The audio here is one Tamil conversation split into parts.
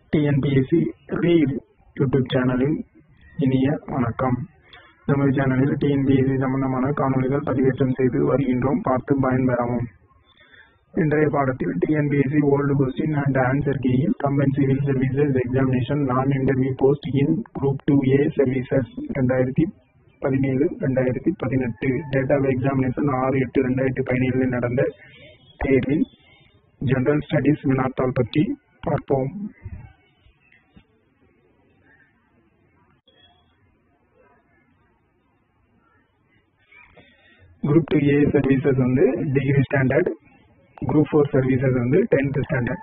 டிஎன்பிஎஸ்சி ரீட் யூடியூப் சேனலில் இனிய வணக்கம் நமது சேனலில் டிஎன்பிஎஸ்சி சம்பந்தமான காணொளிகள் பதிவேற்றம் செய்து வருகின்றோம் பார்த்து பயன்பெறவும் இன்றைய பாடத்தில் TNPSC old question and answer கீயில் combine civil services examination non interview post in group two A services ரெண்டாயிரத்தி பதினேழு ரெண்டாயிரத்தி பதினெட்டு டேட் ஆஃப் எக்ஸாமினேஷன் ஆறு எட்டு ரெண்டாயிரத்தி பதினேழில் நடந்த தேர்வில் ஜெனரல் ஸ்டடீஸ் வினாத்தாள் பற்றி பார்ப்போம் குரூப் டூ ஏ சர்வீசஸ் வந்து degree standard group four services வந்து டென்த் ஸ்டாண்டர்ட்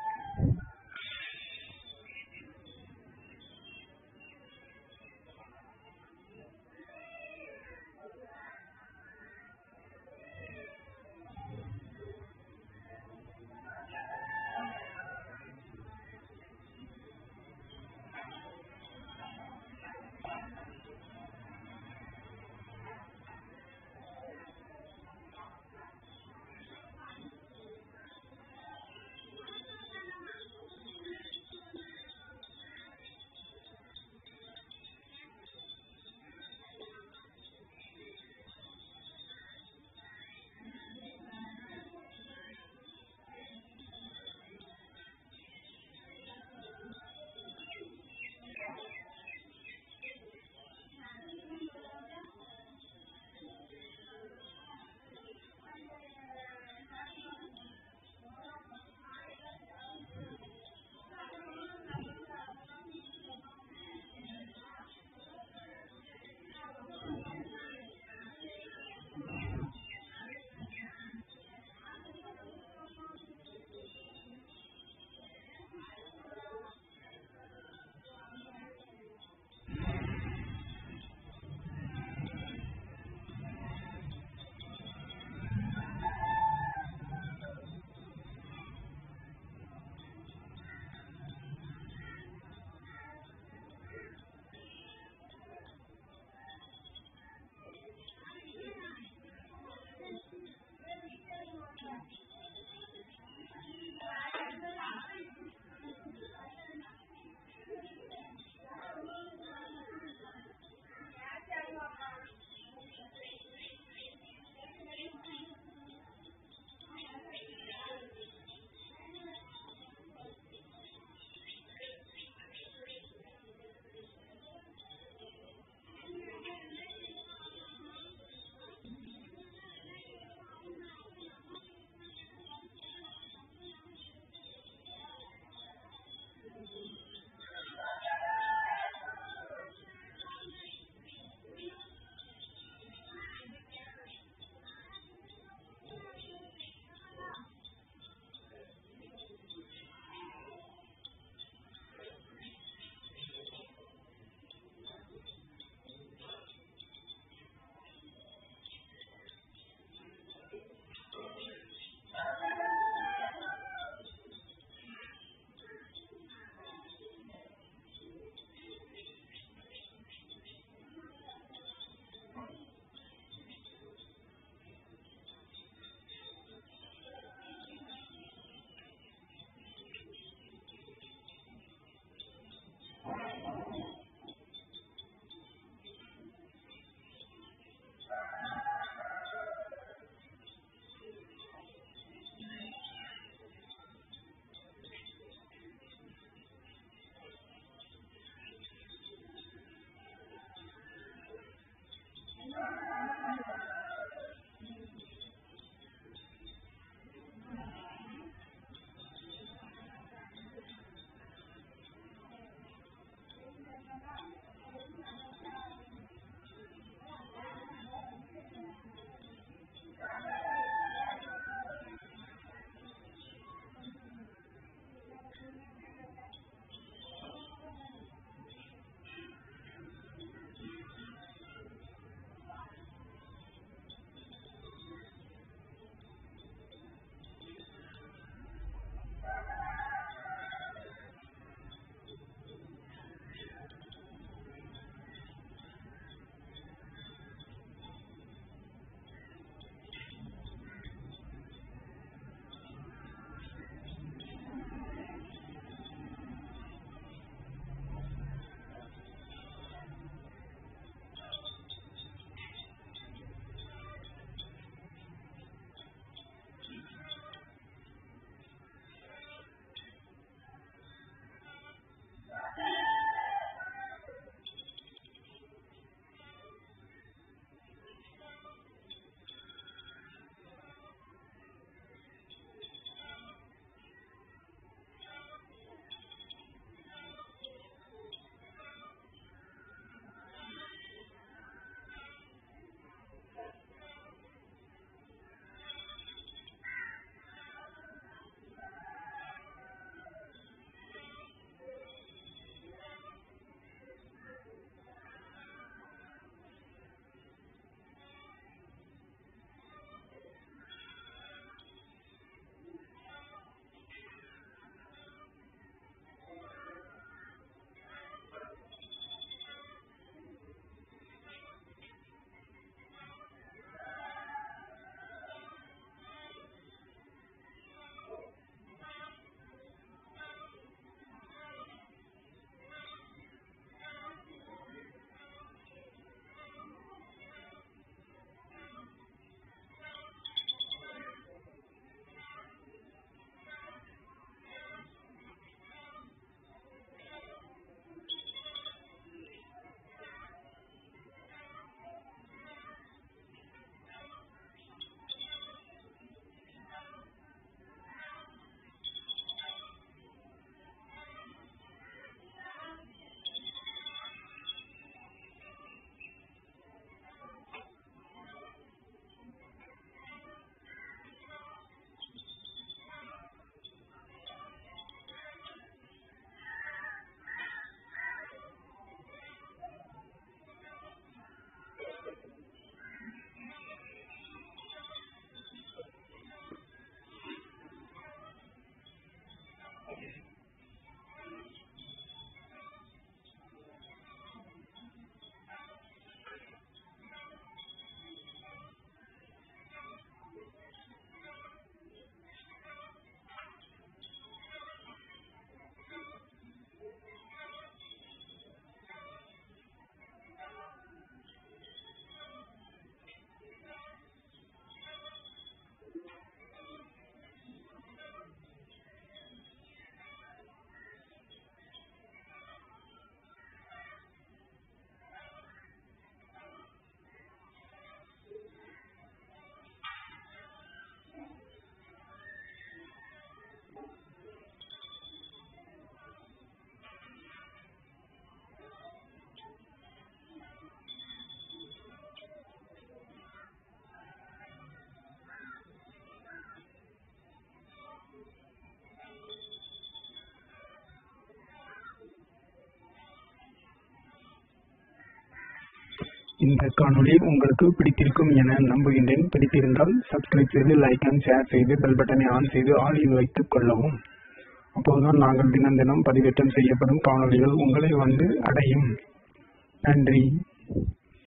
இந்த காணொளி உங்களுக்கு பிடித்திருக்கும் என நம்புகின்றேன் பிடித்திருந்தால் சப்ஸ்கிரைப் செய்து லைக் அண்ட் ஷேர் செய்து பெல் பட்டனை ஆன் செய்து ஆலில் வைத்துக் கொள்ளவும் அப்போதுதான் நாங்கள் தினம் தினம் பதிவேற்றம் செய்யப்படும் காணொளிகள் உங்களை வந்து அடையும் நன்றி